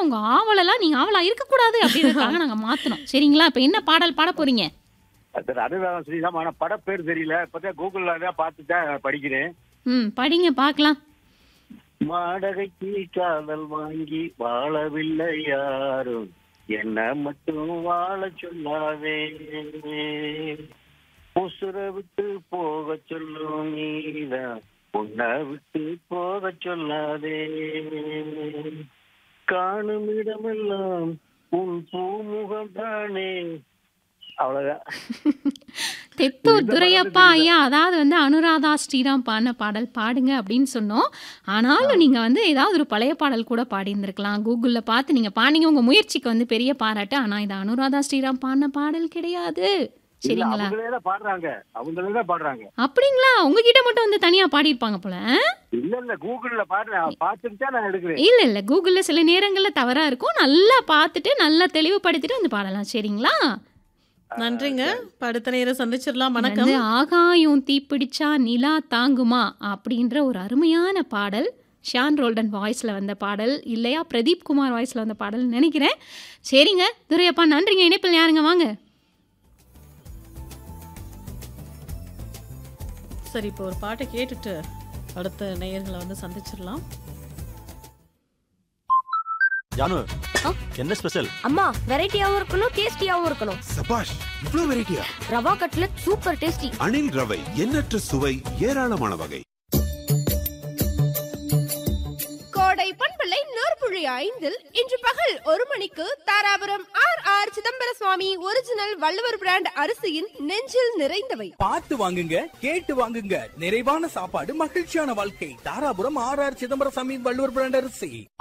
உங்க ஆவலெல்லாம் நீங்க ஆவலா இருக்கக்கூடாது அப்படின்றதுக்காக நாங்க மாத்தணும் சரிங்களா இப்ப என்ன பாடல் பாட போறீங்க அது அனுராதம் ஸ்ரீராம் ஆனா பட பேர் தெரியல இப்பதான் கூகுள்ல தான் பார்த்துதான் படிக்கிறேன் ம் படிங்க பார்க்கலாம் வாடகைக்கு காதல் வாங்கி வாழவில்லை யாரும் என்ன மட்டும் வாழ சொல்லாதே உசுர விட்டு போக சொல்லும் நீதான் உன்னை விட்டு போக சொல்லாதே காணும் இடமெல்லாம் உன் பூமுகம் தானே அவ்வளவுதான் தெத்தூர் துரையப்பா ஐயா அதாவது வந்து அனுராதா ஸ்ரீராம் பாடின பாடல் பாடுங்க அப்படின்னு சொன்னோம் ஆனாலும் நீங்க வந்து ஏதாவது ஒரு பழைய பாடல் கூட பாடியிருந்திருக்கலாம் கூகுளில் பார்த்து நீங்க பாடிங்க உங்க முயற்சிக்கு வந்து பெரிய பாராட்டு ஆனா இது அனுராதா ஸ்ரீராம் பாடின பாடல் கிடையாது இல்ல, சரிங்களா அவங்களே தான் பாடுறாங்க அவங்களே தான் பாடுறாங்க அப்படிங்களா உங்ககிட்ட மட்டும் வந்து தனியா பாடியிருப்பாங்க போல இல்ல இல்ல கூகுள்ல பாடுறேன் பார்த்துட்டு தான் நான் எடுக்கிறேன் இல்ல இல்ல கூகுளில் சில நேரங்கள்ல தவறா இருக்கும் நல்லா பார்த்துட்டு நல்லா தெளிவுபடுத்திட்டு வந்து பாடலாம் சரிங்களா நன்றிங்க இப்ப அடுத்த நேரம் சந்திச்சிடலாம் வணக்கம் வந்து ஆகாயம் தீப்பிடிச்சா நிலா தாங்குமா அப்படின்ற ஒரு அருமையான பாடல் ஷான் ரோல்டன் வாய்ஸில் வந்த பாடல் இல்லையா பிரதீப் குமார் வாய்ஸில் வந்த பாடல் நினைக்கிறேன் சரிங்க துரையப்பா நன்றிங்க இணைப்பில் யாருங்க வாங்க சரி இப்போ ஒரு பாட்டை கேட்டுட்டு அடுத்த நேயர்களை வந்து சந்திச்சிடலாம் ஜானு ஆ? என்ன ஸ்பெஷல் அம்மா வெரைட்டியாவும் இருக்கணும் டேஸ்டியாவும் இருக்கணும் சபாஷ் இவ்ளோ வெரைட்டியா rava cutlet super tasty Anil ரவை எண்ணற்ற சுவை ஏராளமான வகை கோடை பண்பலை நூற்புழி ஐந்தில் இன்று பகல் ஒரு மணிக்கு Dharapuram R R Chidambara Swamy original Valluvar brand அரிசியின் நெஞ்சில் நிறைந்தவை பார்த்து வாங்குங்க கேட்டு வாங்குங்க நிறைவான சாப்பாடு மகிழ்ச்சியான வாழ்க்கை தாராபுரம் ஆர் ஆர் சிதம்பரம் சாமி வள்ளுவர் பிராண்ட் அரிசி